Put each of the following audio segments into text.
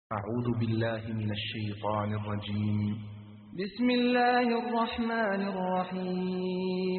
أعوذ بالله من الشيطان الرجيم بسم الله الرحمن الرحيم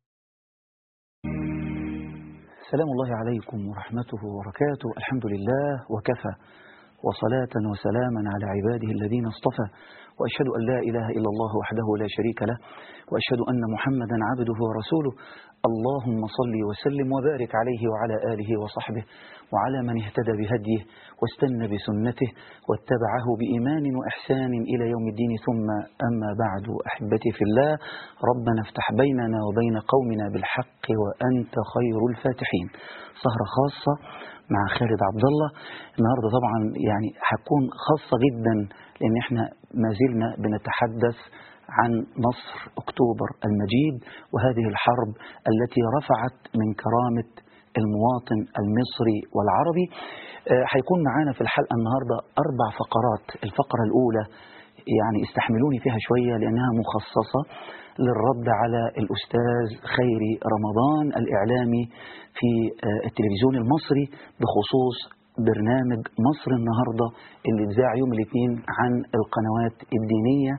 سلام الله عليكم ورحمته وبركاته الحمد لله وكفى وصلاة وسلاما على عباده الذين اصطفى وأشهد أن لا إله إلا الله وحده لا شريك له وأشهد أن محمدا عبده ورسوله اللهم صل وسلم وبارك عليه وعلى آله وصحبه وعلى من اهتدى بهديه واستنى بسنته واتبعه بإيمان وإحسان إلى يوم الدين ثم أما بعد أحبتي في الله ربنا افتح بيننا وبين قومنا بالحق وأنت خير الفاتحين سهرة خاصة مع خالد عبد الله النهارده طبعا يعني هتكون خاصة جدا لأن احنا ما زلنا بنتحدث عن نصر أكتوبر المجيد وهذه الحرب التي رفعت من كرامة المواطن المصري والعربي هيكون معانا في الحلقة النهاردة أربع فقرات الفقرة الأولى يعني استحملوني فيها شوية لأنها مخصصة للرد على الأستاذ خيري رمضان الإعلامي في التلفزيون المصري بخصوص برنامج مصر النهاردة اللي اتذاع يوم الاثنين عن القنوات الدينية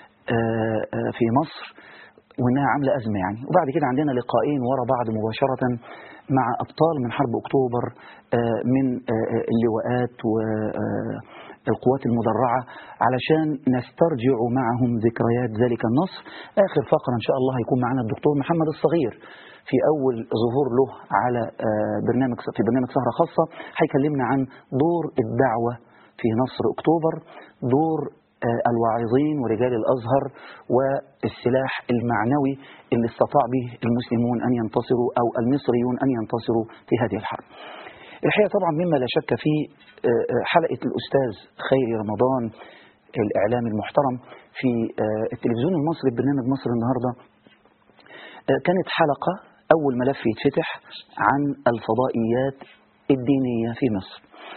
في مصر وانها عامله ازمه يعني وبعد كده عندنا لقاءين ورا بعض مباشره مع ابطال من حرب اكتوبر من اللواءات والقوات المدرعه علشان نسترجع معهم ذكريات ذلك النصر اخر فقره ان شاء الله هيكون معنا الدكتور محمد الصغير في اول ظهور له على برنامج في برنامج سهره خاصه هيكلمنا عن دور الدعوه في نصر اكتوبر دور الواعظين ورجال الازهر والسلاح المعنوي اللي استطاع به المسلمون ان ينتصروا او المصريون ان ينتصروا في هذه الحرب. الحقيقه طبعا مما لا شك فيه حلقه الاستاذ خيري رمضان الاعلامي المحترم في التلفزيون المصري برنامج مصر النهارده كانت حلقه اول ملف يتفتح عن الفضائيات الدينيه في مصر.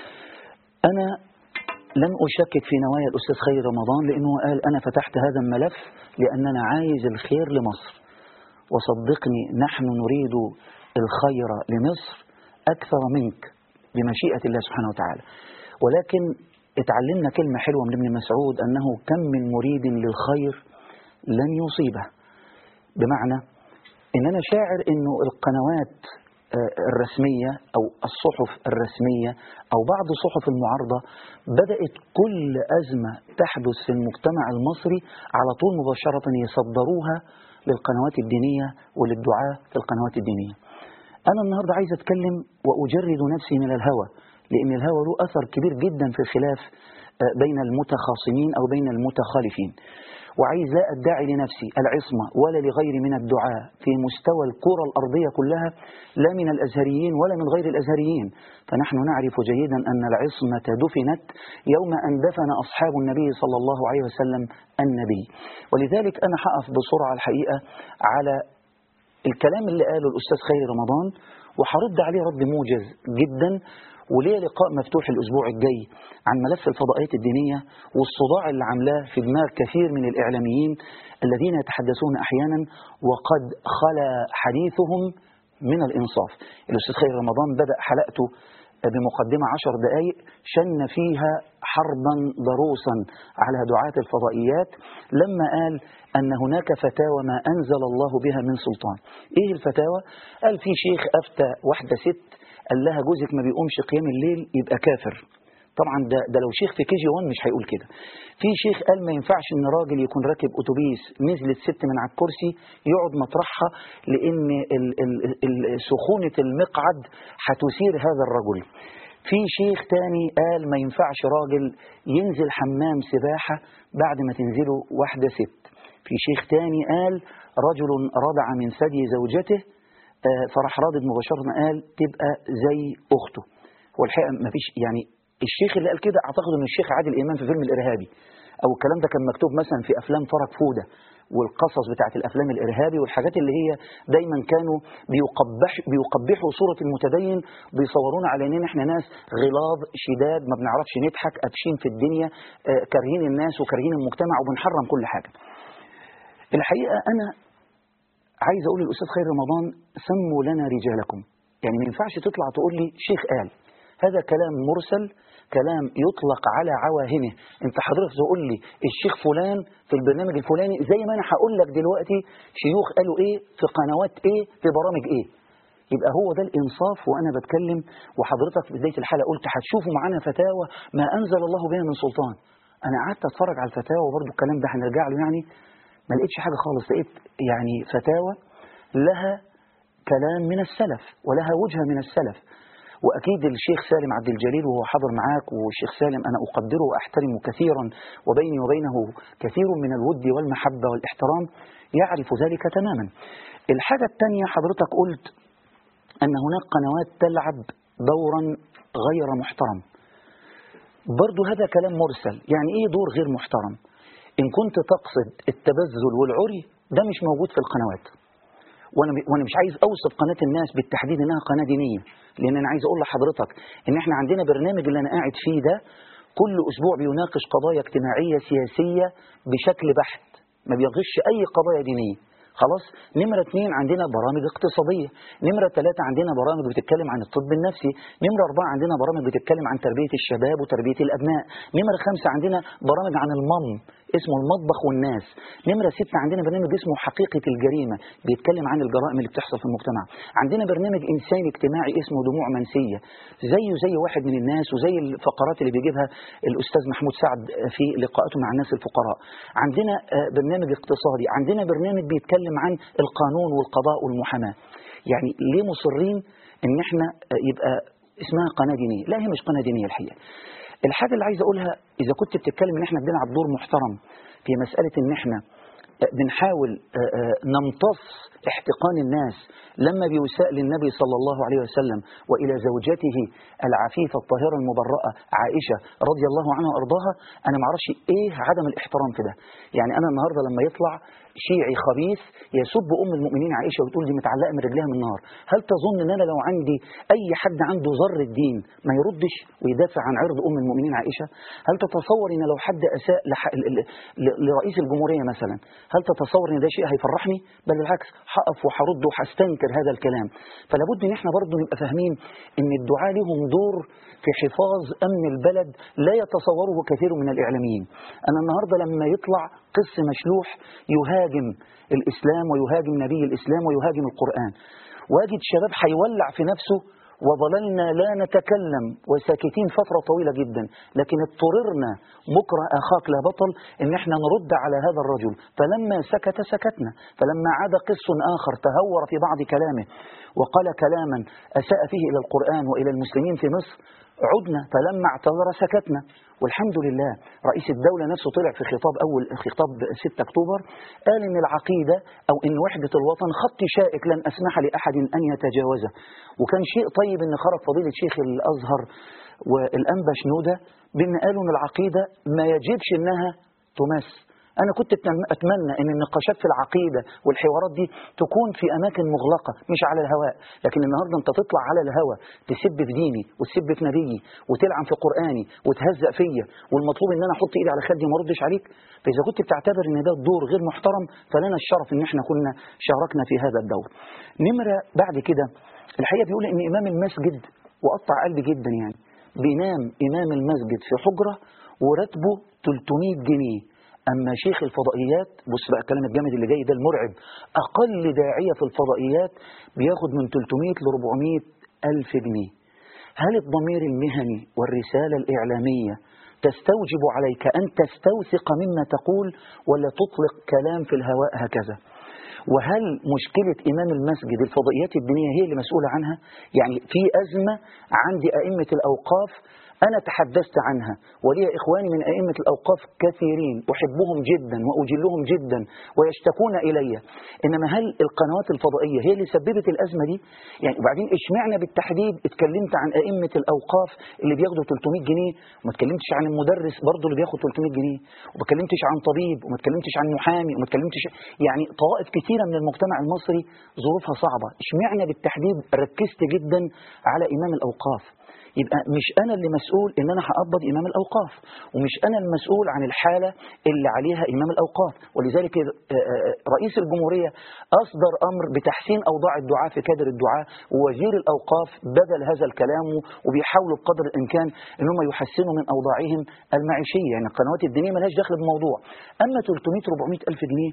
انا لم أشكك في نوايا الأستاذ خير رمضان لأنه قال أنا فتحت هذا الملف لأننا عايز الخير لمصر وصدقني نحن نريد الخير لمصر أكثر منك بمشيئة الله سبحانه وتعالى ولكن اتعلمنا كلمة حلوة من ابن مسعود أنه كم من مريد للخير لن يصيبه بمعنى إن أنا شاعر أنه القنوات الرسمية أو الصحف الرسمية أو بعض صحف المعارضة بدأت كل أزمة تحدث في المجتمع المصري على طول مباشرة يصدروها للقنوات الدينية وللدعاة في القنوات الدينية أنا النهاردة عايز أتكلم وأجرد نفسي من الهوى لأن الهوى له أثر كبير جدا في الخلاف بين المتخاصمين أو بين المتخالفين وعايز لا أدعي لنفسي العصمة ولا لغيري من الدعاء في مستوى الكرة الأرضية كلها لا من الأزهريين ولا من غير الأزهريين فنحن نعرف جيدا أن العصمة دفنت يوم أن دفن أصحاب النبي صلى الله عليه وسلم النبي ولذلك أنا حقف بسرعة الحقيقة على الكلام اللي قاله الأستاذ خيري رمضان وهرد عليه رد موجز جدا وليه لقاء مفتوح الأسبوع الجاي عن ملف الفضائيات الدينية والصداع اللي عاملاه في دماغ كثير من الإعلاميين الذين يتحدثون أحيانا وقد خلا حديثهم من الإنصاف الأستاذ خير رمضان بدأ حلقته بمقدمة عشر دقائق شن فيها حربا ضروسا على دعاة الفضائيات لما قال أن هناك فتاوى ما أنزل الله بها من سلطان إيه الفتاوى؟ قال في شيخ أفتى واحدة ست قال لها جوزك ما بيقومش قيام الليل يبقى كافر طبعا ده, ده لو شيخ في كي جي 1 مش هيقول كده في شيخ قال ما ينفعش ان راجل يكون راكب اتوبيس نزلت ست من على الكرسي يقعد مطرحها لان ال ال ال سخونه المقعد هتثير هذا الرجل في شيخ تاني قال ما ينفعش راجل ينزل حمام سباحه بعد ما تنزله واحده ست في شيخ تاني قال رجل رضع من ثدي زوجته فراح رادد مباشرة قال تبقى زي أخته هو الحقيقة ما فيش يعني الشيخ اللي قال كده أعتقد أن الشيخ عادل إمام في فيلم الإرهابي أو الكلام ده كان مكتوب مثلا في أفلام فرج فودة والقصص بتاعت الافلام الارهابي والحاجات اللي هي دايما كانوا بيقبح بيقبحوا صوره المتدين بيصورونا على اننا احنا ناس غلاظ شداد ما بنعرفش نضحك قافشين في الدنيا كارهين الناس وكارهين المجتمع وبنحرم كل حاجه. الحقيقه انا عايز اقول للاستاذ خير رمضان سموا لنا رجالكم يعني ما ينفعش تطلع تقول لي شيخ قال هذا كلام مرسل كلام يطلق على عواهنه انت حضرتك تقول لي الشيخ فلان في البرنامج الفلاني زي ما انا هقول لك دلوقتي شيوخ قالوا ايه في قنوات ايه في برامج ايه يبقى هو ده الانصاف وانا بتكلم وحضرتك في بدايه الحلقه قلت هتشوفوا معانا فتاوى ما انزل الله بها من سلطان انا قعدت اتفرج على الفتاوى وبرضه الكلام ده هنرجع له يعني ما لقيتش حاجه خالص لقيت يعني فتاوى لها كلام من السلف ولها وجهه من السلف واكيد الشيخ سالم عبد الجليل وهو حاضر معاك والشيخ سالم انا اقدره واحترمه كثيرا وبيني وبينه كثير من الود والمحبه والاحترام يعرف ذلك تماما. الحاجه الثانيه حضرتك قلت ان هناك قنوات تلعب دورا غير محترم. برضو هذا كلام مرسل، يعني ايه دور غير محترم؟ ان كنت تقصد التبذل والعري ده مش موجود في القنوات. وانا وانا مش عايز اوصف قناه الناس بالتحديد انها قناه دينيه لان انا عايز اقول لحضرتك ان احنا عندنا برنامج اللي انا قاعد فيه ده كل اسبوع بيناقش قضايا اجتماعيه سياسيه بشكل بحت ما بيغش اي قضايا دينيه خلاص نمرة اثنين عندنا برامج اقتصادية نمرة ثلاثة عندنا برامج بتتكلم عن الطب النفسي نمرة أربعة عندنا برامج بتتكلم عن تربية الشباب وتربية الأبناء نمرة خمسة عندنا برامج عن المم اسمه المطبخ والناس نمرة ستة عندنا برنامج اسمه حقيقة الجريمة بيتكلم عن الجرائم اللي بتحصل في المجتمع عندنا برنامج إنساني اجتماعي اسمه دموع منسية زيه زي واحد من الناس وزي الفقرات اللي بيجيبها الأستاذ محمود سعد في لقاءاته مع الناس الفقراء عندنا برنامج اقتصادي عندنا برنامج بيتكلم عن القانون والقضاء والمحاماة يعني ليه مصرين ان احنا يبقى اسمها قناة دينية لا هي مش قناة دينية الحقيقة الحاجة اللي عايز أقولها إذا كنت بتتكلم إن إحنا بنلعب دور محترم في مسألة إن إحنا بنحاول نمتص احتقان الناس لما بيساء للنبي صلى الله عليه وسلم وإلى زوجته العفيفة الطاهرة المبرأة عائشة رضي الله عنها وأرضاها أنا معرفش إيه عدم الاحترام في ده يعني أنا النهاردة لما يطلع شيعي خبيث يسب أم المؤمنين عائشة وتقول دي متعلقة من رجلها من النار هل تظن أن أنا لو عندي أي حد عنده ذر الدين ما يردش ويدافع عن عرض أم المؤمنين عائشة هل تتصور أن لو حد أساء لح... لرئيس الجمهورية مثلا هل تتصور أن ده شيء هيفرحني بل بالعكس هقف وهرد وهستنكر هذا الكلام فلا بد ان احنا برضه نبقى فاهمين ان الدعاء لهم دور في حفاظ امن البلد لا يتصوره كثير من الاعلاميين انا النهارده لما يطلع قس مشلوح يهاجم الاسلام ويهاجم نبي الاسلام ويهاجم القران واجد شباب هيولع في نفسه وظللنا لا نتكلم وساكتين فترة طويلة جدا لكن اضطررنا بكرة أخاك لا بطل إن احنا نرد على هذا الرجل فلما سكت سكتنا فلما عاد قس آخر تهور في بعض كلامه وقال كلاما أساء فيه إلى القرآن وإلى المسلمين في مصر عدنا فلما اعتذر سكتنا والحمد لله رئيس الدولة نفسه طلع في خطاب أول خطاب 6 أكتوبر قال إن العقيدة أو إن وحدة الوطن خط شائك لن أسمح لأحد أن يتجاوزه وكان شيء طيب إن خرج فضيلة شيخ الأزهر والأنبا شنودة بأن قالوا إن العقيدة ما يجبش إنها تمس أنا كنت أتمنى أن النقاشات في العقيدة والحوارات دي تكون في أماكن مغلقة مش على الهواء لكن النهاردة أنت تطلع على الهواء تسب في ديني وتسب في نبيي وتلعن في قرآني وتهزأ فيا والمطلوب أن أنا أحط إيدي على خدي وما أردش عليك فإذا كنت بتعتبر أن ده دور غير محترم فلنا الشرف أن احنا كنا شاركنا في هذا الدور نمرة بعد كده الحقيقة بيقول أن إمام المسجد وقطع قلبي جدا يعني بينام إمام المسجد في حجرة وراتبه 300 جنيه أما شيخ الفضائيات بص بقى الكلام الجامد اللي جاي ده المرعب أقل داعية في الفضائيات بياخد من 300 ل 400 ألف جنيه هل الضمير المهني والرسالة الإعلامية تستوجب عليك أن تستوثق مما تقول ولا تطلق كلام في الهواء هكذا وهل مشكلة إمام المسجد الفضائيات الدينية هي اللي مسؤولة عنها يعني في أزمة عند أئمة الأوقاف أنا تحدثت عنها ولي إخواني من أئمة الأوقاف كثيرين أحبهم جدا وأجلهم جدا ويشتكون إلي إنما هل القنوات الفضائية هي اللي سببت الأزمة دي يعني وبعدين إشمعنا بالتحديد اتكلمت عن أئمة الأوقاف اللي بياخدوا 300 جنيه وما اتكلمتش عن المدرس برضه اللي بياخد 300 جنيه وما اتكلمتش عن طبيب وما اتكلمتش عن محامي وما اتكلمتش يعني طوائف كثيرة من المجتمع المصري ظروفها صعبة اشمعنا بالتحديد ركزت جدا على إمام الأوقاف يبقى مش انا اللي مسؤول ان انا هقبض امام الاوقاف ومش انا المسؤول عن الحاله اللي عليها امام الاوقاف ولذلك آه، آه، رئيس الجمهوريه اصدر امر بتحسين اوضاع الدعاء في كادر الدعاء ووزير الاوقاف بدل هذا الكلام وبيحاولوا بقدر الامكان ان هم يحسنوا من اوضاعهم المعيشيه يعني القنوات الدينيه ملهاش دخل بالموضوع اما 300 400 الف جنيه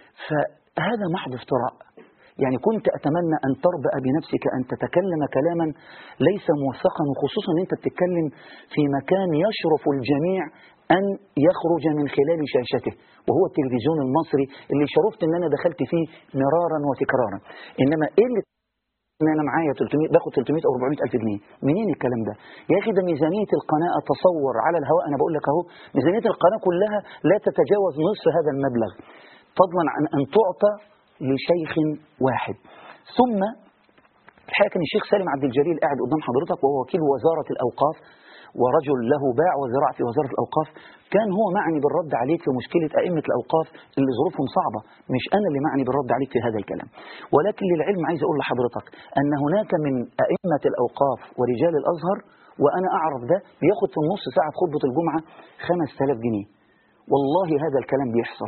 فهذا محض افتراء يعني كنت أتمنى أن تربأ بنفسك أن تتكلم كلاما ليس موثقا وخصوصا أن أنت بتتكلم في مكان يشرف الجميع أن يخرج من خلال شاشته وهو التلفزيون المصري اللي شرفت أن أنا دخلت فيه مرارا وتكرارا إنما إيه اللي ان انا معايا 300 باخد 300 او 400 الف جنيه منين الكلام ده يا اخي ده ميزانيه القناه اتصور على الهواء انا بقول لك اهو ميزانيه القناه كلها لا تتجاوز نصف هذا المبلغ فضلا عن ان تعطى لشيخ واحد ثم الحقيقه كان الشيخ سالم عبد الجليل قاعد قدام حضرتك وهو وكيل وزاره الاوقاف ورجل له باع وزراعة في وزارة الأوقاف كان هو معني بالرد عليك في مشكلة أئمة الأوقاف اللي ظروفهم صعبة مش أنا اللي معني بالرد عليك في هذا الكلام ولكن للعلم عايز أقول لحضرتك أن هناك من أئمة الأوقاف ورجال الأزهر وأنا أعرف ده بياخد في النص ساعة خطبة الجمعة 5000 جنيه والله هذا الكلام بيحصل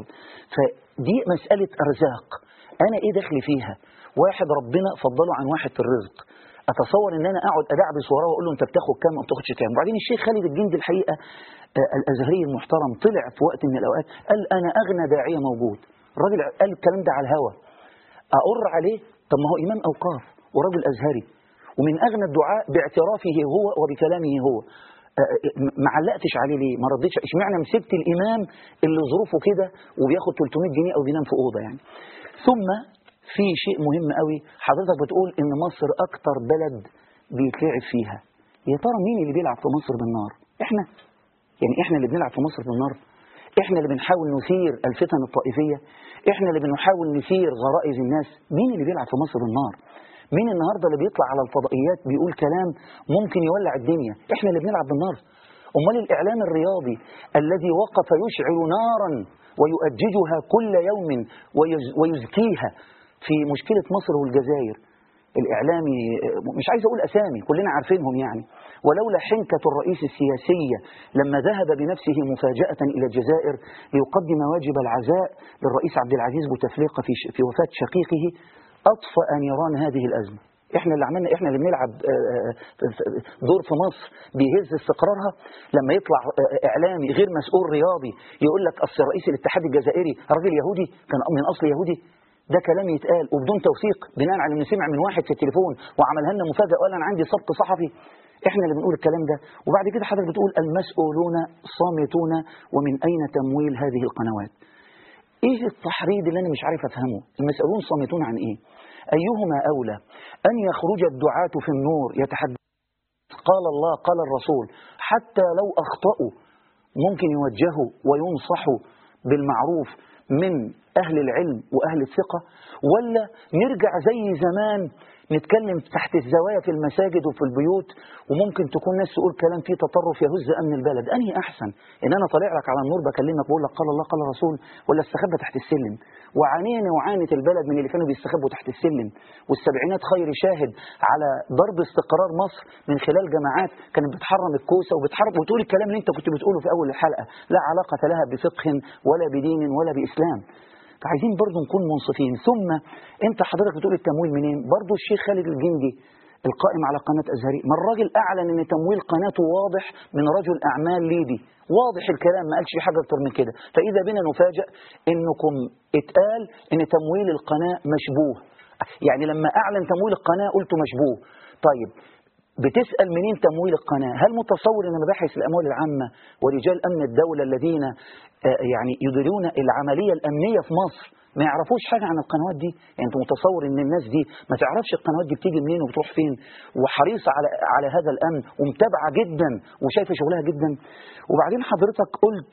فدي مسألة أرزاق أنا إيه دخلي فيها واحد ربنا فضله عن واحد في الرزق اتصور ان انا اقعد ادعبس وراه واقول له انت بتاخد كام او بتاخدش كام وبعدين الشيخ خالد الجندي الحقيقه آه، الازهري المحترم طلع في وقت من الاوقات قال انا اغنى داعيه موجود الراجل قال الكلام ده على الهوا اقر عليه طب ما هو امام اوقاف وراجل ازهري ومن اغنى الدعاء باعترافه هو وبكلامه هو آه، آه، ما علقتش عليه ليه ما ردتش اشمعنى مسكت الامام اللي ظروفه كده وبياخد 300 جنيه او بينام في اوضه يعني ثم في شيء مهم قوي حضرتك بتقول ان مصر اكتر بلد بيتلعب فيها يا ترى مين اللي بيلعب في مصر بالنار احنا يعني احنا اللي بنلعب في مصر بالنار احنا اللي بنحاول نثير الفتن الطائفية احنا اللي بنحاول نثير غرائز الناس مين اللي بيلعب في مصر بالنار مين النهاردة اللي بيطلع على الفضائيات بيقول كلام ممكن يولع الدنيا احنا اللي بنلعب بالنار امال الاعلام الرياضي الذي وقف يشعل نارا ويؤججها كل يوم ويز- ويزكيها في مشكلة مصر والجزائر الإعلامي مش عايز أقول أسامي كلنا عارفينهم يعني ولولا حنكة الرئيس السياسية لما ذهب بنفسه مفاجأة إلى الجزائر ليقدم واجب العزاء للرئيس عبد العزيز بوتفليقة في, ش- في وفاة شقيقه أطفأ نيران هذه الأزمة احنا اللي عملنا احنا اللي بنلعب آه، آه، دور في مصر بيهز استقرارها لما يطلع آه، اعلامي غير مسؤول رياضي يقول لك اصل رئيس الاتحاد الجزائري راجل يهودي كان من اصل يهودي ده كلام يتقال وبدون توثيق بناء على انه سمع من واحد في التليفون وعملها لنا مفاجاه وقال انا عندي سبق صحفي احنا اللي بنقول الكلام ده وبعد كده حضرتك بتقول المسؤولون صامتون ومن اين تمويل هذه القنوات ايه التحريض اللي انا مش عارف افهمه المسؤولون صامتون عن ايه ايهما اولى ان يخرج الدعاة في النور يتحدث قال الله قال الرسول حتى لو اخطأوا ممكن يوجهوا وينصحوا بالمعروف من أهل العلم وأهل الثقة ولا نرجع زي زمان نتكلم تحت الزوايا في المساجد وفي البيوت وممكن تكون ناس تقول كلام فيه تطرف يهز أمن البلد أنهي أحسن إن أنا طالع لك على النور بكلمك بقول لك قال الله قال الرسول ولا استخبى تحت السلم وعانينا وعانت البلد من اللي كانوا بيستخبوا تحت السلم والسبعينات خير شاهد على ضرب استقرار مصر من خلال جماعات كانت بتحرم الكوسة وبتحرم وتقول الكلام اللي انت كنت بتقوله في أول الحلقة لا علاقة لها بفقه ولا بدين ولا بإسلام فعايزين برضو نكون منصفين ثم انت حضرتك بتقول التمويل منين برضو الشيخ خالد الجندي القائم على قناة أزهري ما الراجل أعلن أن تمويل قناته واضح من رجل أعمال ليبي واضح الكلام ما قالش فيه حاجة أكتر من كده فإذا بنا نفاجأ أنكم اتقال أن تمويل القناة مشبوه يعني لما أعلن تمويل القناة قلت مشبوه طيب بتسأل منين تمويل القناة هل متصور أن مباحث الأموال العامة ورجال أمن الدولة الذين آه، يعني يديرون العملية الأمنية في مصر ما يعرفوش حاجة عن القنوات دي يعني أنت متصور أن الناس دي ما تعرفش القنوات دي بتيجي منين وبتروح فين وحريصة على, على هذا الأمن ومتابعة جدا وشايفة شغلها جدا وبعدين حضرتك قلت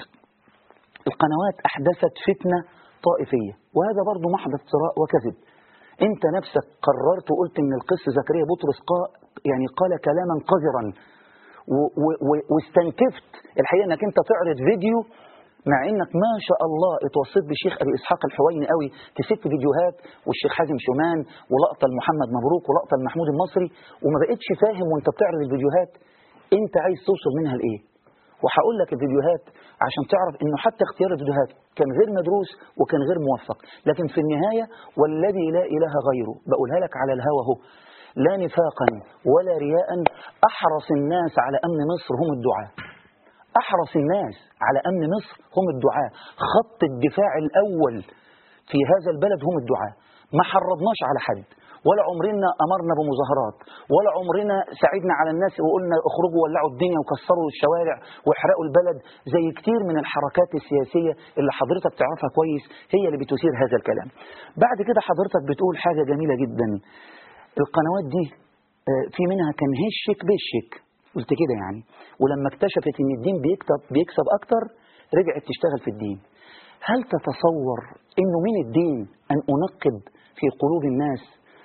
القنوات أحدثت فتنة طائفية وهذا برضو محض افتراء وكذب انت نفسك قررت وقلت ان القس زكريا بطرس قا يعني قال كلاما قذرا و- و- و- واستنكفت الحقيقه انك انت تعرض فيديو مع انك ما شاء الله اتوصيت بالشيخ ابي اسحاق الحويني قوي في ست فيديوهات والشيخ حازم شومان ولقطه لمحمد مبروك ولقطه لمحمود المصري وما بقتش فاهم وانت بتعرض الفيديوهات انت عايز توصل منها لايه وهقول لك الفيديوهات عشان تعرف انه حتى اختيار الفيديوهات كان غير مدروس وكان غير موفق لكن في النهايه والذي لا اله غيره بقولها لك على الهوى اهو لا نفاقا ولا رياء احرص الناس على امن مصر هم الدعاه احرص الناس على امن مصر هم الدعاه خط الدفاع الاول في هذا البلد هم الدعاه ما حرضناش على حد ولا عمرنا امرنا بمظاهرات ولا عمرنا ساعدنا على الناس وقلنا اخرجوا ولعوا الدنيا وكسروا الشوارع واحرقوا البلد زي كتير من الحركات السياسيه اللي حضرتك تعرفها كويس هي اللي بتثير هذا الكلام. بعد كده حضرتك بتقول حاجه جميله جدا القنوات دي آه، في منها كان هشك بشك قلت كده يعني ولما اكتشفت ان الدين بيكتب بيكسب اكتر رجعت تشتغل في الدين هل تتصور انه من الدين ان انقب في قلوب الناس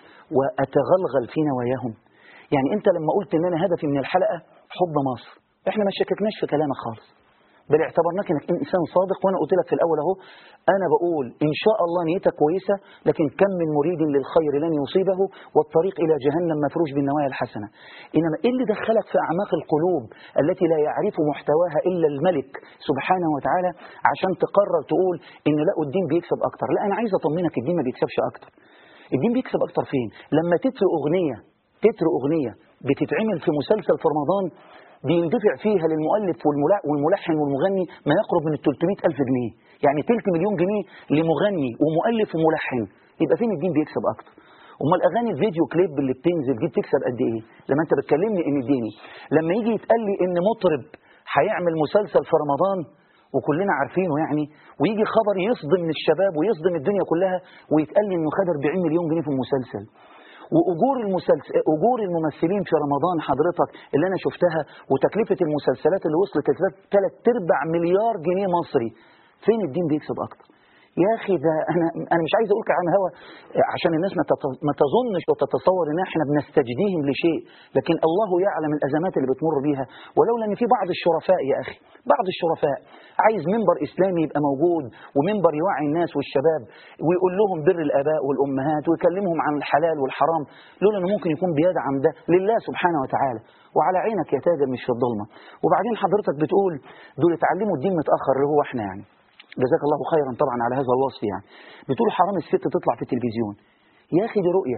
واتغلغل في نواياهم يعني انت لما قلت ان انا هدفي من الحلقه حب مصر احنا ما شككناش في كلامك خالص بل اعتبرناك انك انسان صادق وانا قلت لك في الاول اهو انا بقول ان شاء الله نيتك كويسه لكن كم من مريد للخير لن يصيبه والطريق الى جهنم مفروش بالنوايا الحسنه انما ايه اللي دخلك في اعماق القلوب التي لا يعرف محتواها الا الملك سبحانه وتعالى عشان تقرر تقول ان لا الدين بيكسب اكتر لا انا عايز اطمنك الدين ما بيكسبش اكتر الدين بيكسب اكتر فين لما تتر اغنيه تتر اغنيه بتتعمل في مسلسل في رمضان بيندفع فيها للمؤلف والملا- والملحن والمغني ما يقرب من ال 300 ألف جنيه يعني تلت مليون جنيه لمغني ومؤلف وملحن يبقى فين الدين بيكسب أكتر امال اغاني الفيديو كليب اللي بتنزل دي بتكسب قد ايه لما انت بتكلمني ان ديني لما يجي يتقال لي ان مطرب هيعمل مسلسل في رمضان وكلنا عارفينه يعني ويجي خبر يصدم الشباب ويصدم الدنيا كلها ويتقال لي انه خد 40 مليون جنيه في المسلسل واجور المسلسل اجور الممثلين في رمضان حضرتك اللي انا شفتها وتكلفه المسلسلات اللي وصلت ثلاث ارباع مليار جنيه مصري فين الدين بيكسب اكتر يا اخي ده انا انا مش عايز اقول عن هوا عشان الناس ما تت- ما تظنش وتتصور ان احنا بنستجديهم لشيء لكن الله يعلم الازمات اللي بتمر بيها ولولا ان في بعض الشرفاء يا اخي بعض الشرفاء عايز منبر اسلامي يبقى موجود ومنبر يوعي الناس والشباب ويقول لهم بر الاباء والامهات ويكلمهم عن الحلال والحرام لولا انه ممكن يكون بيدعم ده لله سبحانه وتعالى وعلى عينك يا تاجر مش في الضلمه وبعدين حضرتك بتقول دول اتعلموا الدين متاخر اللي هو احنا يعني جزاك الله خيرا طبعا على هذا الوصف يعني بتقول حرام الست تطلع في التلفزيون يا اخي دي رؤيه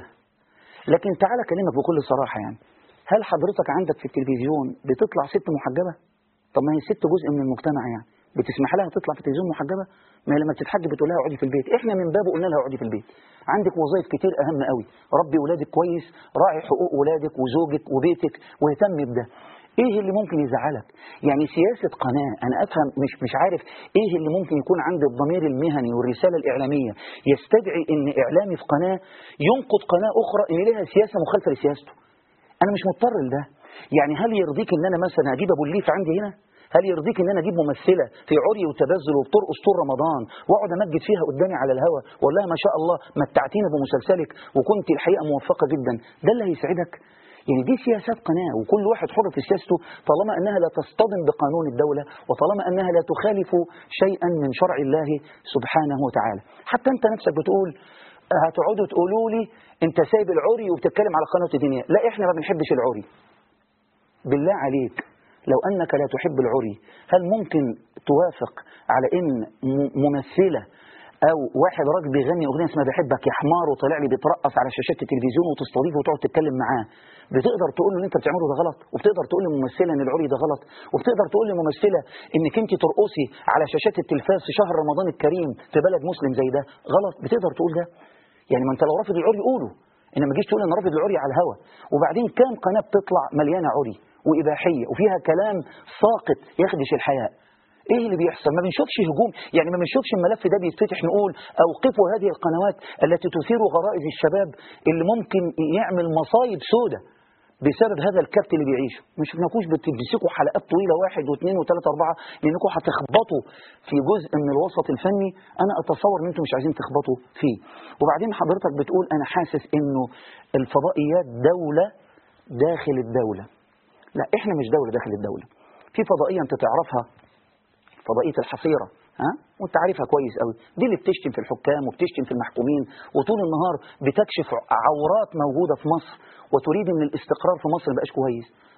لكن تعالى اكلمك بكل صراحه يعني هل حضرتك عندك في التلفزيون بتطلع ست محجبه طب ما هي الست جزء من المجتمع يعني بتسمح لها تطلع في التلفزيون محجبه ما هي لما بتتحجب بتقول لها اقعدي في البيت احنا من بابه قلنا لها اقعدي في البيت عندك وظائف كتير اهم قوي ربي ولادك كويس راعي حقوق ولادك وزوجك وبيتك واهتم بده ايه اللي ممكن يزعلك يعني سياسه قناه انا افهم مش مش عارف ايه اللي ممكن يكون عند الضمير المهني والرساله الاعلاميه يستدعي ان اعلامي في قناه ينقد قناه اخرى ان لها سياسه مخالفه لسياسته انا مش مضطر لده يعني هل يرضيك ان انا مثلا اجيب ابو الليف عندي هنا هل يرضيك ان انا اجيب ممثله في عري وتبذل وبترقص طول رمضان واقعد امجد فيها قدامي على الهوا واقول لها ما شاء الله متعتينا بمسلسلك وكنت الحقيقه موفقه جدا ده اللي هيسعدك يعني دي سياسات قناه وكل واحد حر في سياسته طالما انها لا تصطدم بقانون الدوله وطالما انها لا تخالف شيئا من شرع الله سبحانه وتعالى حتى انت نفسك بتقول هتقعدوا تقولوا لي انت سايب العري وبتتكلم على قناه الدنيا لا احنا ما بنحبش العري بالله عليك لو أنك لا تحب العري هل ممكن توافق على إن م- ممثلة أو واحد راجل بيغني أغنية اسمها بحبك يا حمار وطالع لي بيترقص على شاشات التلفزيون وتستضيفه وتقعد تتكلم معاه بتقدر تقول له اللي أنت بتعمله ده غلط وبتقدر تقول لممثلة إن العري ده غلط وبتقدر تقول لممثلة إنك أنت ترقصي على شاشات التلفاز في شهر رمضان الكريم في بلد مسلم زي ده غلط بتقدر تقول ده يعني ما أنت لو رافض العري قوله انما ما تجيش تقول انا رافض العري على الهوا وبعدين كام قناه بتطلع مليانه عري واباحيه وفيها كلام ساقط يخدش الحياه ايه اللي بيحصل ما بنشوفش هجوم يعني ما بنشوفش الملف ده بيتفتح نقول اوقفوا هذه القنوات التي تثير غرائز الشباب اللي ممكن يعمل مصايب سودة بسبب هذا الكبت اللي بيعيشه مش شفناكوش بتمسكوا حلقات طويله واحد واثنين وثلاثه اربعه لانكم هتخبطوا في جزء من الوسط الفني انا اتصور ان انتم مش عايزين تخبطوا فيه وبعدين حضرتك بتقول انا حاسس انه الفضائيات دوله داخل الدوله لا احنا مش دوله داخل الدوله في فضائيه انت تعرفها فضائيه الحصيره ها وانت عارفها كويس قوي دي اللي بتشتم في الحكام وبتشتم في المحكومين وطول النهار بتكشف عورات موجوده في مصر وتريد ان الاستقرار في مصر ما يبقاش كويس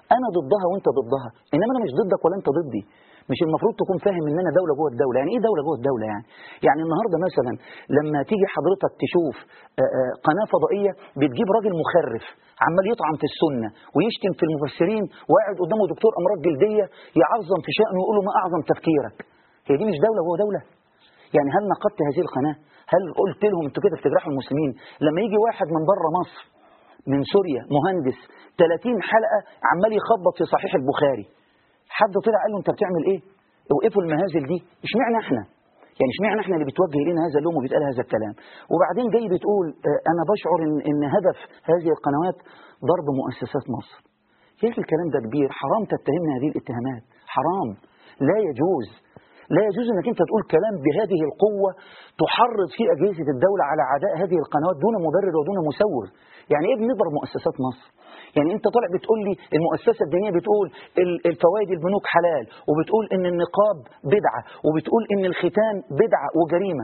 انا ضدها وانت ضدها انما انا مش ضدك ولا انت ضدي مش المفروض تكون فاهم ان انا دوله جوه الدوله يعني ايه دوله جوه الدوله يعني يعني النهارده مثلا لما تيجي حضرتك تشوف آه، آه، قناه فضائيه بتجيب راجل مخرف عمال يطعن في السنه ويشتم في المفسرين وقاعد قدامه دكتور امراض جلديه يعظم في شانه ويقول له ما اعظم تفكيرك هي دي مش دوله جوه دوله يعني هل نقدت هذه القناه هل قلت لهم انتوا كده بتجرحوا المسلمين لما يجي واحد من بره مصر من سوريا مهندس 30 حلقه عمال يخبط في صحيح البخاري حد طلع قال له انت بتعمل ايه اوقفوا المهازل دي اشمعنى احنا يعني اشمعنى احنا اللي بتوجه الينا هذا اللوم وبيتقال هذا الكلام وبعدين جاي بتقول اه انا بشعر ان, إن هدف هذه القنوات ضرب مؤسسات مصر يا اخي الكلام ده كبير حرام تتهمنا هذه الاتهامات حرام لا يجوز لا يجوز انك انت تقول كلام بهذه القوة تحرض فيه اجهزة الدولة على عداء هذه القنوات دون مبرر ودون مسوغ يعني ايه بنضرب مؤسسات مصر يعني انت طالع بتقول لي المؤسسه الدينيه بتقول ال- الفوائد البنوك حلال وبتقول ان النقاب بدعه وبتقول ان الختان بدعه وجريمه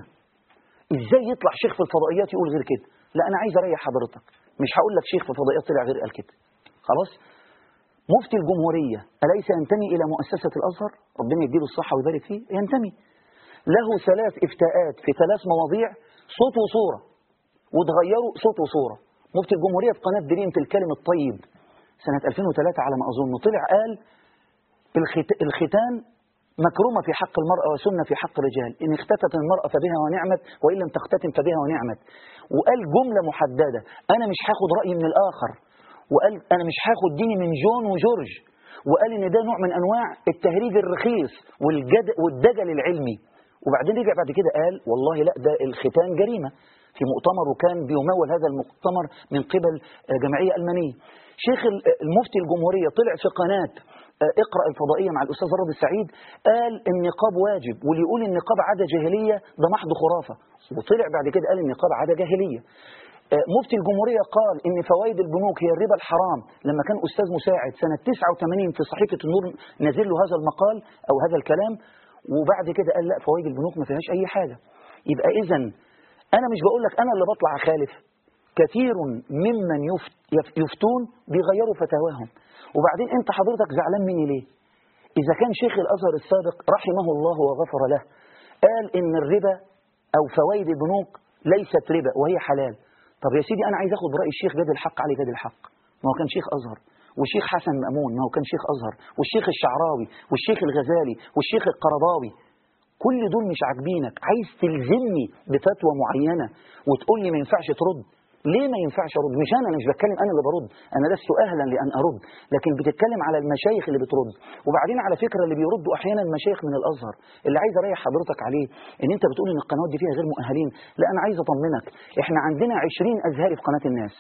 ازاي يطلع شيخ في الفضائيات يقول غير كده لا انا عايز اريح حضرتك مش هقول لك شيخ في الفضائيات طلع غير قال كده خلاص مفتي الجمهوريه اليس ينتمي الى مؤسسه الازهر ربنا يديله الصحه ويبارك فيه ينتمي له ثلاث افتاءات في ثلاث مواضيع صوت وصوره وتغيروا صوت وصوره مفتي الجمهورية في قناة دريم في الكلم الطيب سنة 2003 على ما أظن طلع قال الخت... الختان مكرومة في حق المرأة وسنة في حق الرجال إن اختتت المرأة فبها ونعمت وإن لم تختتن فبها ونعمت وقال جملة محددة أنا مش هاخد رأيي من الآخر وقال أنا مش هاخد ديني من جون وجورج وقال إن ده نوع من أنواع التهريج الرخيص والجد... والدجل العلمي وبعدين رجع بعد كده قال والله لا ده الختان جريمة في مؤتمر وكان بيمول هذا المؤتمر من قبل جمعية ألمانية شيخ المفتي الجمهورية طلع في قناة اقرأ الفضائية مع الأستاذ راضي السعيد قال النقاب واجب واللي يقول النقاب عادة جاهلية ده محض خرافة وطلع بعد كده قال النقاب عادة جاهلية مفتي الجمهورية قال إن فوائد البنوك هي الربا الحرام لما كان أستاذ مساعد سنة 89 في صحيفة النور نزل له هذا المقال أو هذا الكلام وبعد كده قال لا فوائد البنوك ما فيهاش أي حاجة يبقى إذا أنا مش بقول لك أنا اللي بطلع أخالف كثير ممن يفتون بيغيروا فتاواهم وبعدين أنت حضرتك زعلان مني ليه إذا كان شيخ الأزهر السابق رحمه الله وغفر له قال إن الربا أو فوائد البنوك ليست ربا وهي حلال طب يا سيدي أنا عايز أخد رأي الشيخ جاد الحق علي جاد الحق ما هو كان شيخ أزهر والشيخ حسن مأمون ما هو كان شيخ أزهر والشيخ الشعراوي والشيخ الغزالي والشيخ القرضاوي كل دول مش عاجبينك عايز تلزمني بفتوى معينة وتقول لي ما ينفعش ترد ليه ما ينفعش ارد مش انا انا مش بتكلم انا اللي برد انا لست اهلا لان ارد لكن بتتكلم على المشايخ اللي بترد وبعدين على فكره اللي بيردوا احيانا مشايخ من الازهر اللي عايز اريح حضرتك عليه ان انت بتقول ان القنوات دي فيها غير مؤهلين لا انا عايز اطمنك احنا عندنا 20 ازهري في قناه الناس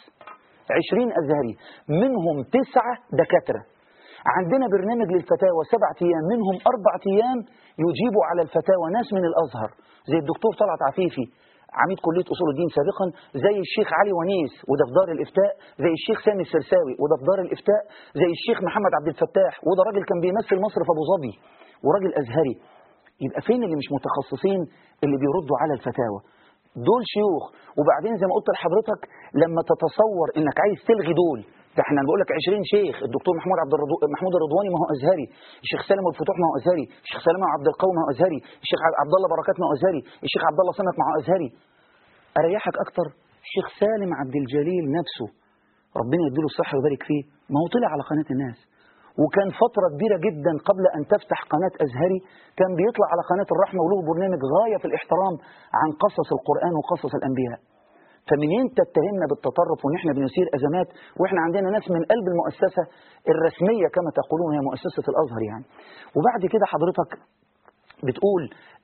20 ازهري منهم تسعه دكاتره عندنا برنامج للفتاوى سبعة أيام منهم أربع أيام يجيبوا على الفتاوى ناس من الأزهر زي الدكتور طلعت عفيفي عميد كلية أصول الدين سابقا زي الشيخ علي ونيس وده في دار الإفتاء زي الشيخ سامي السرساوي وده في دار الإفتاء زي الشيخ محمد عبد الفتاح وده راجل كان بيمثل مصر في أبو ظبي وراجل أزهري يبقى فين اللي مش متخصصين اللي بيردوا على الفتاوى دول شيوخ وبعدين زي ما قلت لحضرتك لما تتصور انك عايز تلغي دول ده احنا بنقول لك 20 شيخ الدكتور محمود عبد الرضو... محمود الرضواني ما هو ازهري الشيخ سالم الفتوح ما هو ازهري الشيخ سالم عبد القوي ما هو ازهري الشيخ عبد الله بركات ما هو ازهري الشيخ عبد الله سمك ما هو ازهري اريحك اكتر الشيخ سالم عبد الجليل نفسه ربنا يديله الصحه ويبارك فيه ما هو طلع على قناه الناس وكان فترة كبيرة جدا قبل أن تفتح قناة أزهري كان بيطلع على قناة الرحمة وله برنامج غاية في الاحترام عن قصص القرآن وقصص الأنبياء فمنين تتهمنا بالتطرف وان احنا بنثير ازمات واحنا عندنا ناس من قلب المؤسسه الرسميه كما تقولون هي مؤسسه الازهر يعني وبعد كده حضرتك بتقول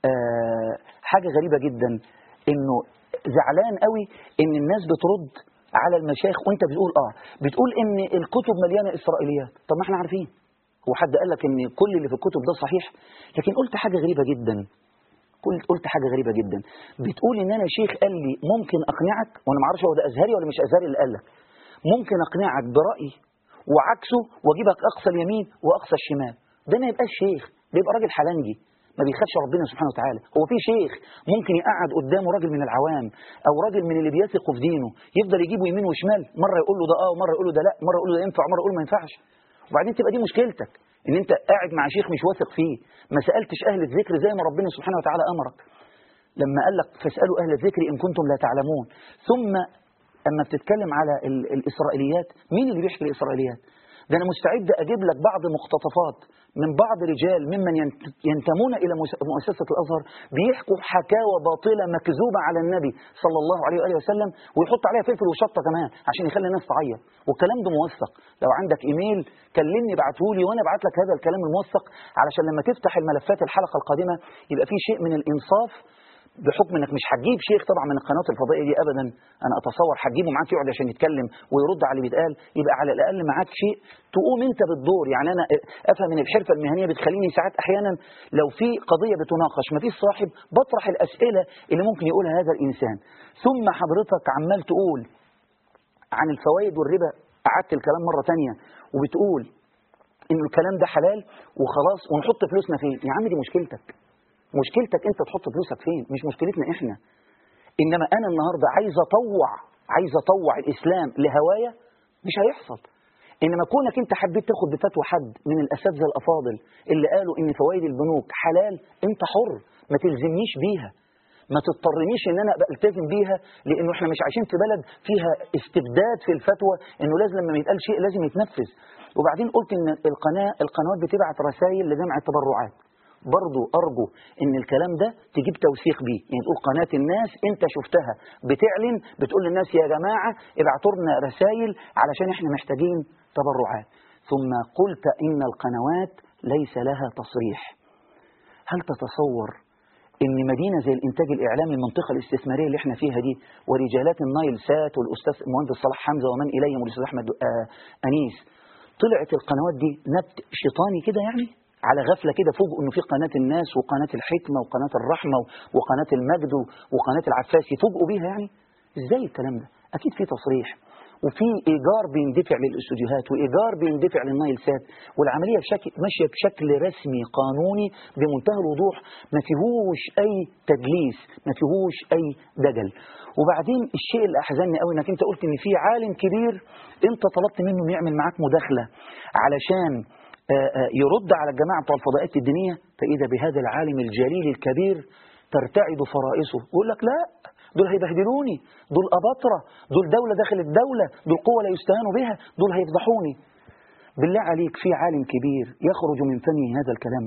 آه حاجه غريبه جدا انه زعلان قوي ان الناس بترد على المشايخ وانت بتقول اه بتقول ان الكتب مليانه اسرائيليات طب ما احنا عارفين هو حد قال لك ان كل اللي في الكتب ده صحيح لكن قلت حاجه غريبه جدا قلت قلت حاجه غريبه جدا بتقول ان انا شيخ قال لي ممكن اقنعك وانا ما اعرفش هو ده ازهري ولا مش ازهري اللي قال لك ممكن اقنعك برايي وعكسه واجيبك اقصى اليمين واقصى الشمال ده ما يبقاش شيخ ده يبقى راجل حلنجي ما بيخافش ربنا سبحانه وتعالى هو في شيخ ممكن يقعد قدامه راجل من العوام او راجل من اللي بيثق في دينه يفضل يجيبه يمين وشمال مره يقول له ده اه ومره يقول له ده لا مره يقول له ده ينفع ومره يقول له ما ينفعش وبعدين تبقى دي مشكلتك ان انت قاعد مع شيخ مش واثق فيه ما سالتش اهل الذكر زي ما ربنا سبحانه وتعالى امرك لما قال لك فاسالوا اهل الذكر ان كنتم لا تعلمون ثم اما بتتكلم على ال- الاسرائيليات مين اللي بيحكي الاسرائيليات ده انا مستعد اجيب لك بعض مقتطفات من بعض رجال ممن ينت- ينتمون الى مس- مؤسسه الازهر بيحكوا حكاوى باطله مكذوبه على النبي صلى الله عليه واله وسلم ويحط عليها فلفل وشطه كمان عشان يخلي الناس تعيط والكلام ده موثق لو عندك ايميل كلمني ابعته لي وانا ابعت لك هذا الكلام الموثق علشان لما تفتح الملفات الحلقه القادمه يبقى في شيء من الانصاف بحكم انك مش هتجيب شيخ طبعا من القنوات الفضائيه دي ابدا انا اتصور هتجيبه معاك يقعد عشان يتكلم ويرد على اللي بيتقال يبقى على الاقل معاك شيء تقوم انت بالدور يعني انا افهم من الحرفه المهنيه بتخليني ساعات احيانا لو في قضيه بتناقش ما فيش صاحب بطرح الاسئله اللي ممكن يقولها هذا الانسان ثم حضرتك عمال تقول عن الفوائد والربا قعدت الكلام مره تانية وبتقول ان الكلام ده حلال وخلاص ونحط فلوسنا فين يا عم دي مشكلتك مشكلتك انت تحط فلوسك فين مش مشكلتنا احنا انما انا النهارده عايز اطوع عايز اطوع الاسلام لهوايا مش هيحصل انما كونك انت حبيت تاخد بفتوى حد من الاساتذه الافاضل اللي قالوا ان فوائد البنوك حلال انت حر ما تلزمنيش بيها ما تضطرنيش ان انا ابقى التزم بيها لانه احنا مش عايشين في بلد فيها استبداد في الفتوى انه لازم لما يتقال شيء لازم يتنفذ وبعدين قلت ان القناه القنوات بتبعت رسائل لجمع التبرعات برضو أرجو إن الكلام ده تجيب توثيق بيه يعني تقول قناة الناس أنت شفتها بتعلن بتقول للناس يا جماعة ابعتوا لنا رسائل علشان إحنا محتاجين تبرعات ثم قلت إن القنوات ليس لها تصريح هل تتصور ان مدينه زي الانتاج الاعلامي المنطقه الاستثماريه اللي احنا فيها دي ورجالات النايل سات والاستاذ المهندس صلاح حمزه ومن اليهم والاستاذ احمد آه انيس طلعت القنوات دي نبت شيطاني كده يعني على غفله كده فوجئوا انه في قناه الناس وقناه الحكمه وقناه الرحمه وقناه المجد وقناه العفاسي فوجئوا بيها يعني ازاي الكلام ده اكيد في تصريح وفي ايجار بيندفع للاستوديوهات وايجار بيندفع للنايل سات والعمليه بشكل ماشيه بشكل رسمي قانوني بمنتهى الوضوح ما فيهوش اي تدليس ما فيهوش اي دجل وبعدين الشيء اللي احزنني قوي انك انت قلت ان في عالم كبير انت طلبت منه انه يعمل معاك مداخله علشان يرد على الجماعه بتوع الفضائيات الدينيه فاذا بهذا العالم الجليل الكبير ترتعد فرائصه يقول لك لا دول هيبهدلوني دول أباطرة دول دولة داخل الدولة دول قوة لا يستهان بها دول هيفضحوني بالله عليك في عالم كبير يخرج من فمه هذا الكلام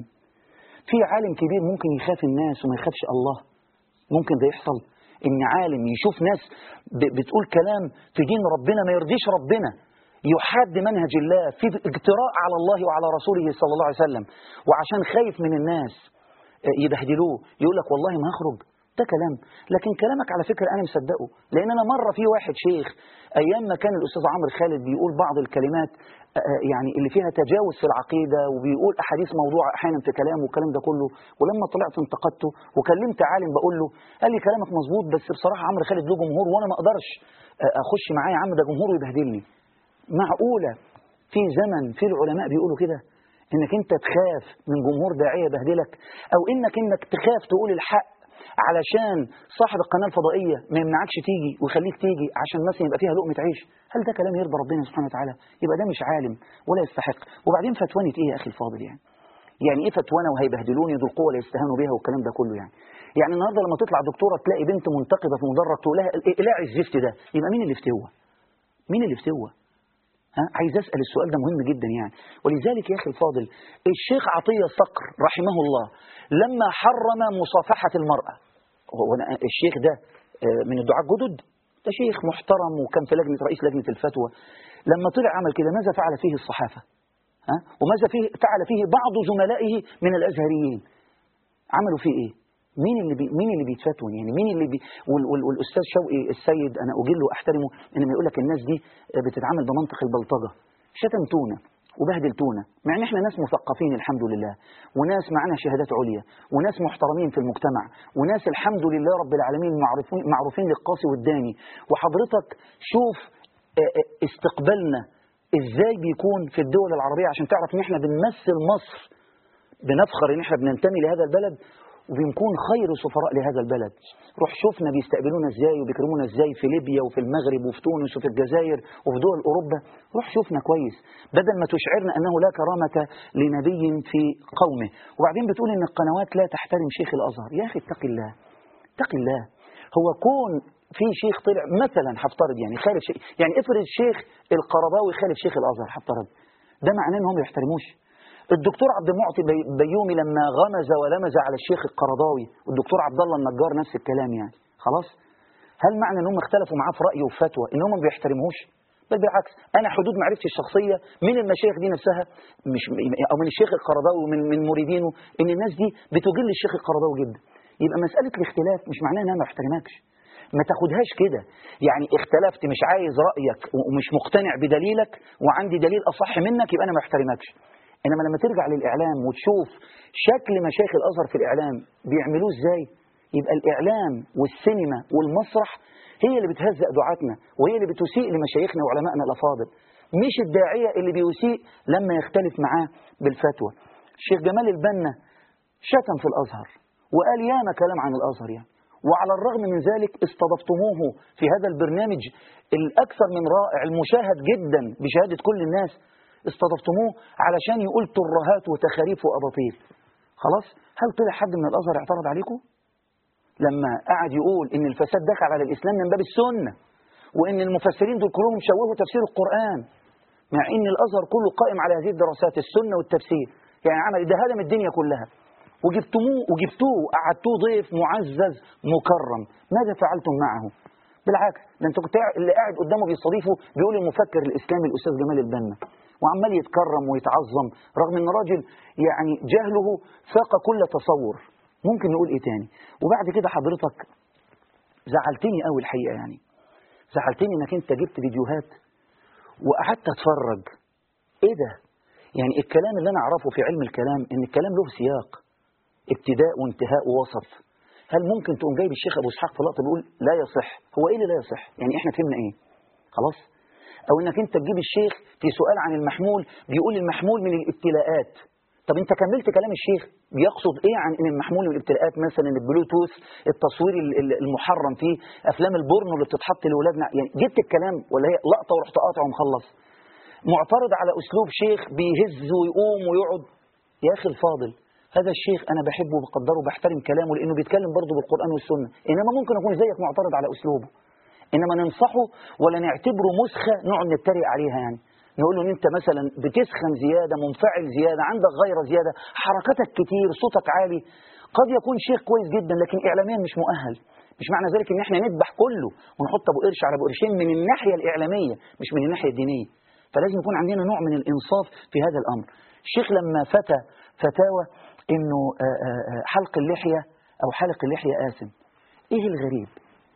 في عالم كبير ممكن يخاف الناس وما يخافش الله ممكن ده يحصل ان عالم يشوف ناس بتقول كلام في دين ربنا ما يرضيش ربنا يحاد منهج الله في اجتراء على الله وعلى رسوله صلى الله عليه وسلم وعشان خايف من الناس يبهدلوه يقول لك والله ما هخرج ده كلام لكن كلامك على فكرة أنا مصدقه لأن أنا مرة في واحد شيخ أيام ما كان الأستاذ عمرو خالد بيقول بعض الكلمات يعني اللي فيها تجاوز في العقيدة وبيقول أحاديث موضوعة أحيانا في كلامه والكلام ده كله ولما طلعت انتقدته وكلمت عالم بقول له قال لي كلامك مظبوط بس بصراحة عمرو خالد له جمهور وأنا ما أقدرش أخش معاه يا عم ده جمهوره يبهدلني معقولة في زمن في العلماء بيقولوا كده انك انت تخاف من جمهور داعية يبهدلك او انك انك تخاف تقول الحق علشان صاحب القناة الفضائية ما يمنعكش تيجي ويخليك تيجي عشان مثلا يبقى فيها لقمة عيش هل ده كلام يرضى ربنا سبحانه وتعالى يبقى ده مش عالم ولا يستحق وبعدين فتوانة ايه يا اخي الفاضل يعني يعني ايه فتوانة وهيبهدلوني ذو القوة لا يستهانوا بها والكلام ده كله يعني يعني النهارده لما تطلع دكتورة تلاقي بنت منتقبة في مدرج تقول لها اقلعي الزفت ده يبقى مين اللي افتوى مين اللي افتوى ها عايز اسال السؤال ده مهم جدا يعني ولذلك يا اخي الفاضل الشيخ عطيه صقر رحمه الله لما حرم مصافحه المراه هو الشيخ ده من الدعاة الجدد ده شيخ محترم وكان في لجنه رئيس لجنه الفتوى لما طلع عمل كده ماذا فعل فيه الصحافه ها وماذا فيه فعل فيه بعض زملائه من الازهريين عملوا فيه ايه مين اللي بي مين اللي بيتفتون يعني مين اللي بي وال وال والاستاذ شوقي السيد انا اجله واحترمه انما يقول لك الناس دي بتتعامل بمنطق البلطجه شتمتونا وبهدلتونا مع ان احنا ناس مثقفين الحمد لله وناس معانا شهادات عليا وناس محترمين في المجتمع وناس الحمد لله رب العالمين معروفين معروفين للقاسي والداني وحضرتك شوف استقبالنا ازاي بيكون في الدول العربيه عشان تعرف ان احنا بنمثل مصر بنفخر ان احنا بننتمي لهذا البلد وبنكون خير سفراء لهذا البلد روح شوفنا بيستقبلونا ازاي وبيكرمونا ازاي في ليبيا وفي المغرب وفي تونس وفي الجزائر وفي دول اوروبا روح شوفنا كويس بدل ما تشعرنا انه لا كرامه لنبي في قومه وبعدين بتقول ان القنوات لا تحترم شيخ الازهر يا اخي اتق الله اتق الله هو كون في شيخ طلع مثلا هفترض يعني خالف شيخ يعني افرض الشيخ القرضاوي خالف شيخ الازهر هفترض ده معناه انهم ما يحترموش الدكتور عبد المعطي بي- بيومي لما غمز ولمز على الشيخ القرضاوي والدكتور عبد الله النجار نفس الكلام يعني خلاص هل معنى ان هم اختلفوا معاه في راي وفتوى ان هم ما بيحترموهوش بل بالعكس انا حدود معرفتي الشخصيه من المشايخ دي نفسها مش او من الشيخ القرضاوي ومن من مريدينه ان الناس دي بتجل الشيخ القرضاوي جدا يبقى مساله الاختلاف مش معناها ان انا ما بحترمكش ما تاخدهاش كده يعني اختلفت مش عايز رايك ومش مقتنع بدليلك وعندي دليل اصح منك يبقى انا ما بحترمكش انما لما ترجع للاعلام وتشوف شكل مشايخ الازهر في الاعلام بيعملوه ازاي يبقى الاعلام والسينما والمسرح هي اللي بتهزق دعاتنا وهي اللي بتسيء لمشايخنا وعلمائنا الافاضل مش الداعيه اللي بيسيء لما يختلف معاه بالفتوى الشيخ جمال البنا شتم في الازهر وقال ياما كلام عن الازهر يعني وعلى الرغم من ذلك استضفتموه في هذا البرنامج الاكثر من رائع المشاهد جدا بشهاده كل الناس استضفتموه علشان يقول ترهات وتخاريف واباطيل خلاص هل طلع حد من الازهر اعترض عليكم لما قعد يقول ان الفساد دخل على الاسلام من باب السنه وان المفسرين دول كلهم شوهوا تفسير القران مع ان الازهر كله قائم على هذه الدراسات السنه والتفسير يعني عمل ده هدم الدنيا كلها وجبتموه وجبتوه قعدتوه ضيف معزز مكرم ماذا فعلتم معه بالعكس ده انت كنت اللي قاعد قدامه بيستضيفه بيقول المفكر الاسلامي الاستاذ جمال البنا وعمال يتكرم ويتعظم رغم ان راجل يعني جهله فاق كل تصور ممكن نقول ايه تاني وبعد كده حضرتك زعلتني قوي الحقيقه يعني زعلتني انك انت جبت فيديوهات وقعدت اتفرج ايه ده يعني الكلام اللي انا اعرفه في علم الكلام ان الكلام له سياق ابتداء وانتهاء ووسط هل ممكن تقوم جايب الشيخ ابو اسحاق في لقطه بيقول لا يصح هو ايه اللي لا يصح يعني احنا فهمنا ايه خلاص او انك انت تجيب الشيخ في سؤال عن المحمول بيقول المحمول من الابتلاءات طب انت كملت كلام الشيخ بيقصد ايه عن ان المحمول من الابتلاءات مثلا البلوتوث التصوير ال- ال- المحرم فيه افلام البورنو اللي بتتحط لاولادنا يعني جبت الكلام ولا هي لقطه ورحت قاطع ومخلص معترض على اسلوب شيخ بيهز ويقوم ويقعد يا اخي الفاضل هذا الشيخ انا بحبه وبقدره وبحترم كلامه لانه بيتكلم برضه بالقران والسنه انما ممكن اكون زيك معترض على اسلوبه انما ننصحه ولا نعتبره مسخه نقعد نتريق عليها يعني نقول له ان انت مثلا بتسخن زياده منفعل زياده عندك غيره زياده حركتك كتير صوتك عالي قد يكون شيخ كويس جدا لكن اعلاميا مش مؤهل مش معنى ذلك ان احنا نذبح كله ونحط ابو قرش على ابو قرشين من الناحيه الاعلاميه مش من الناحيه الدينيه فلازم يكون عندنا نوع من الانصاف في هذا الامر الشيخ لما فتى فتاوى انه آه، آه، آه، حلق اللحيه او حلق اللحيه آثم ايه الغريب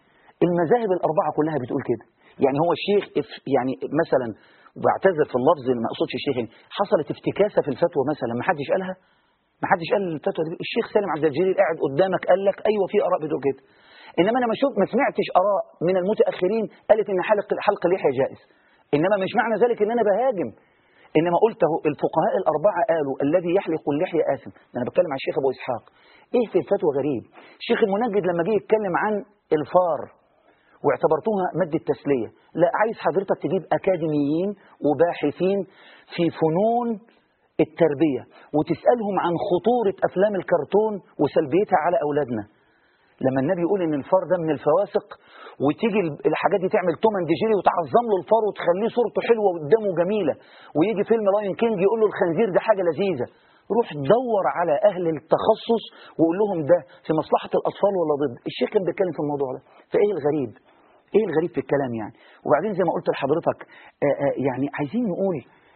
المذاهب الأربعة كلها بتقول كده يعني هو الشيخ اف- يعني مثلا بعتذر في اللفظ اللي ما اقصدش الشيخ يعني حصلت افتكاسة في الفتوى مثلا ما حدش قالها ما حدش قال الفتوى دي الشيخ سالم عبد الجليل قاعد قدامك قال لك ايوه في اراء بتقول كده انما انا ما شوف ما سمعتش اراء من المتاخرين قالت ان حلق حلق اللحيه جائز انما مش معنى ذلك ان انا بهاجم انما قلت اهو الفقهاء الاربعه قالوا الذي يحلق اللحيه اثم ده انا بتكلم عن الشيخ ابو اسحاق ايه في الفتوى غريب الشيخ المنجد لما جه يتكلم عن الفار واعتبرتوها مادة تسلية لا عايز حضرتك تجيب أكاديميين وباحثين في فنون التربية وتسألهم عن خطورة أفلام الكرتون وسلبيتها على أولادنا لما النبي يقول ان الفار ده من الفواسق وتيجي الحاجات دي تعمل توم اند جيري وتعظم له الفار وتخليه صورته حلوه قدامه جميله ويجي فيلم لاين كينج يقول له الخنزير ده حاجه لذيذه روح دور على اهل التخصص وقول لهم ده في مصلحه الاطفال ولا ضد الشيخ كان بيتكلم في الموضوع ده فايه الغريب ايه الغريب في الكلام يعني وبعدين زي ما قلت لحضرتك آآ آآ يعني عايزين نقول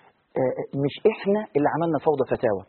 آآ مش احنا اللي عملنا فوضى فتاوى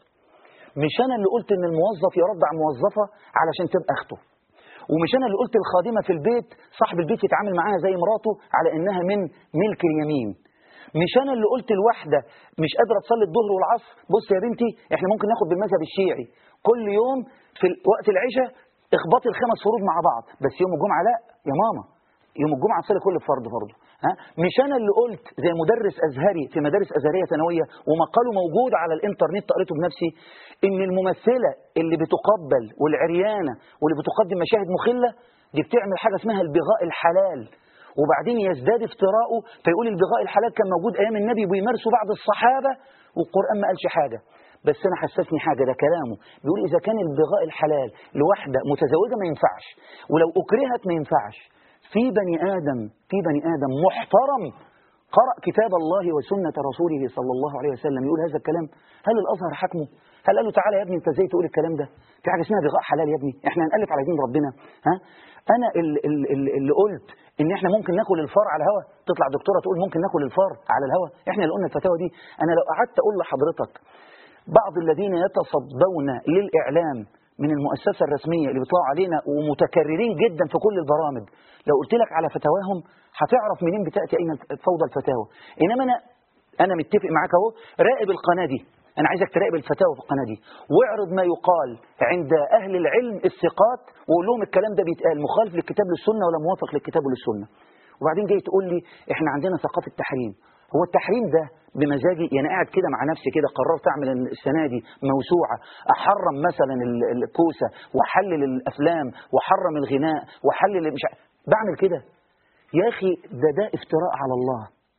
مش انا اللي قلت ان الموظف يرضع موظفه علشان تبقى اخته ومش انا اللي قلت الخادمه في البيت صاحب البيت يتعامل معاها زي مراته على انها من ملك اليمين مش انا اللي قلت الواحده مش قادره تصلي الظهر والعصر بص يا بنتي احنا ممكن ناخد بالمذهب الشيعي كل يوم في وقت العشاء اخبطي الخمس فروض مع بعض بس يوم الجمعه لا يا ماما يوم الجمعه تصلي كل فرض برضه ها مش انا اللي قلت زي مدرس ازهري في مدارس ازهريه ثانويه ومقاله موجود على الانترنت قريته بنفسي ان الممثله اللي بتقبل والعريانه واللي بتقدم مشاهد مخله دي بتعمل حاجه اسمها البغاء الحلال وبعدين يزداد افتراؤه فيقول البغاء الحلال كان موجود ايام النبي وبيمارسوا بعض الصحابه والقران ما قالش حاجه بس انا حسسني حاجه ده كلامه بيقول اذا كان البغاء الحلال لواحده متزوجه ما ينفعش ولو اكرهت ما ينفعش في بني ادم في بني ادم محترم قرأ كتاب الله وسنة رسوله صلى الله عليه وسلم يقول هذا الكلام هل الأزهر حكمه هل قال له تعالى يا ابني انت ازاي تقول الكلام ده في حاجة اسمها بغاء حلال يا ابني احنا هنألف على دين ربنا ها انا اللي, اللي, اللي قلت ان احنا ممكن ناكل الفار على الهوا تطلع دكتورة تقول ممكن ناكل الفار على الهوا احنا اللي قلنا الفتاوى دي انا لو قعدت اقول لحضرتك بعض الذين يتصدون للإعلام من المؤسسة الرسمية اللي بيطلعوا علينا ومتكررين جدا في كل البرامج لو قلت لك على فتاواهم هتعرف منين بتأتي أين فوضى الفتاوى إنما أنا أنا متفق معاك أهو راقب القناة دي أنا عايزك تراقب الفتاوى في القناة دي واعرض ما يقال عند أهل العلم الثقات وقول لهم الكلام ده بيتقال مخالف للكتاب للسنة ولا موافق للكتاب وللسنة وبعدين جاي تقول لي إحنا عندنا ثقافة تحريم هو التحريم ده بمزاجي يعني قاعد كده مع نفسي كده قررت اعمل السنه دي موسوعه احرم مثلا الكوسه واحلل الافلام واحرم الغناء واحلل مش ع- بعمل كده يا اخي ده ده افتراء على الله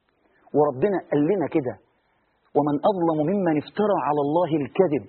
وربنا قال لنا كده ومن اظلم ممن افترى على الله الكذب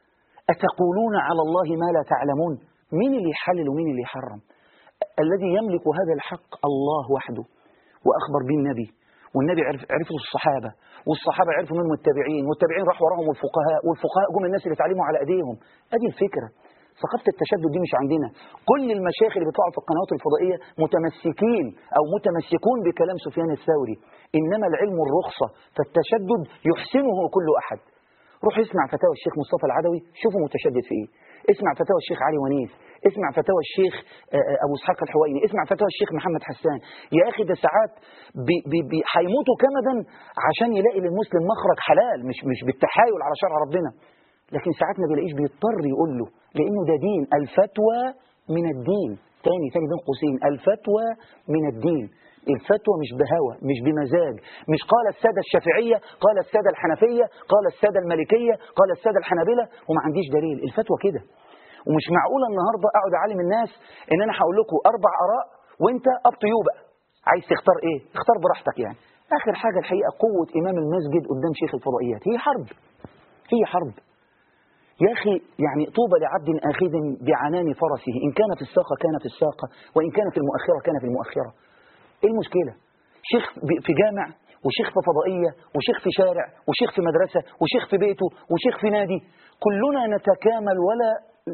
اتقولون على الله ما لا تعلمون مين اللي يحلل ومين اللي يحرم الذي يملك هذا الحق الله وحده واخبر به النبي والنبي عرف عرفه الصحابه والصحابه عرفوا منهم التابعين والتابعين راحوا وراهم الفقهاء والفقهاء جم الناس اللي اتعلموا على ايديهم ادي الفكره ثقافه التشدد دي مش عندنا كل المشايخ اللي بيطلعوا في القنوات الفضائيه متمسكين او متمسكون بكلام سفيان الثوري انما العلم الرخصه فالتشدد يحسنه كل احد روح اسمع فتاوى الشيخ مصطفى العدوي شوفوا متشدد في ايه اسمع فتاوى الشيخ علي ونيس اسمع فتاوى الشيخ آه، آه، ابو اسحاق الحويني اسمع فتاوى الشيخ محمد حسان يا اخي ده ساعات بي- بي- بي- هيموتوا كمدا عشان يلاقي للمسلم مخرج حلال مش مش بالتحايل على شرع ربنا لكن ساعات ما بيلاقيش بيضطر يقول له لانه ده دين الفتوى من الدين تاني تاني بين قوسين الفتوى من الدين الفتوى مش بهوى مش بمزاج مش قال السادة الشافعية قال السادة الحنفية قال السادة المالكية قال السادة الحنابلة وما عنديش دليل الفتوى كده ومش معقولة النهاردة أقعد أعلم الناس إن أنا هقول لكم أربع آراء وأنت أب تو يو بقى عايز تختار إيه؟ اختار براحتك يعني آخر حاجة الحقيقة قوة إمام المسجد قدام شيخ الفضائيات هي حرب هي حرب يا أخي يعني طوبى لعبد آخذ بعنان فرسه إن كان في الساقة كان في الساقة وإن كان في المؤخرة كان في المؤخرة إيه المشكلة شيخ ب- في جامع وشيخ في فضائية وشيخ في شارع وشيخ في مدرسة وشيخ في بيته وشيخ في نادي كلنا نتكامل ولا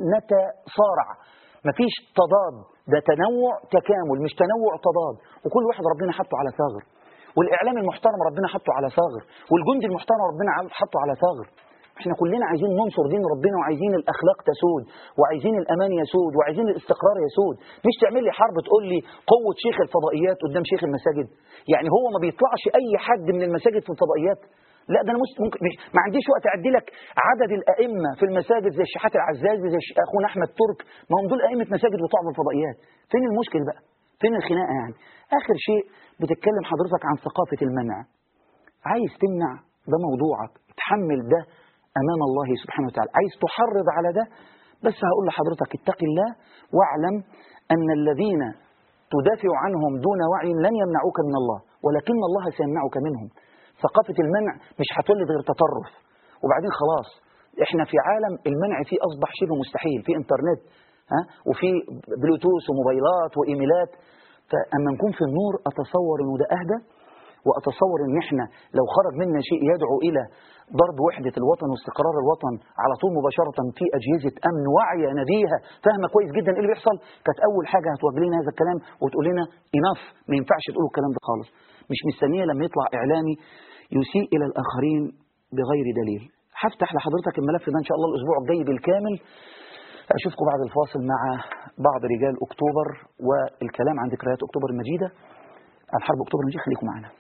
نتصارع مفيش تضاد ده تنوع تكامل مش تنوع تضاد وكل واحد ربنا حطه على ثغر والإعلام المحترم ربنا حطه على ثغر والجندي المحترم ربنا عل- حطه على ثغر احنا كلنا عايزين ننصر دين ربنا وعايزين الاخلاق تسود وعايزين الامان يسود وعايزين الاستقرار يسود مش تعمل لي حرب تقول لي قوه شيخ الفضائيات قدام شيخ المساجد يعني هو ما بيطلعش اي حد من المساجد في الفضائيات لا ده انا مش ممكن مش ما عنديش وقت اعدي لك عدد الائمه في المساجد زي الشحات العزازي زي الش- اخونا احمد ترك ما هم دول ائمه مساجد بيطلعوا في الفضائيات فين المشكل بقى فين الخناقه يعني اخر شيء بتتكلم حضرتك عن ثقافه المنع عايز تمنع ده موضوعك تحمل ده أمام الله سبحانه وتعالى عايز تحرض على ده بس هقول لحضرتك اتق الله واعلم أن الذين تدافع عنهم دون وعي لن يمنعوك من الله ولكن الله سيمنعك منهم ثقافة المنع مش هتولد غير تطرف وبعدين خلاص احنا في عالم المنع فيه أصبح شبه مستحيل في انترنت ها وفي بلوتوث وموبايلات وإيميلات فأما نكون في النور أتصور أنه ده أهدى وأتصور أن إحنا لو خرج منا شيء يدعو إلى ضرب وحدة الوطن واستقرار الوطن على طول مباشرة في أجهزة أمن واعية نبيهة فاهمة كويس جدا إيه اللي بيحصل كانت أول حاجة هتوجه لنا هذا الكلام وتقول لنا إناف ما ينفعش تقولوا الكلام ده خالص مش مستنية لما يطلع إعلامي يسيء إلى الآخرين بغير دليل هفتح لحضرتك الملف ده إن شاء الله الأسبوع الجاي بالكامل أشوفكم بعد الفاصل مع بعض رجال أكتوبر والكلام عن ذكريات أكتوبر المجيدة الحرب أكتوبر المجيدة خليكم معنا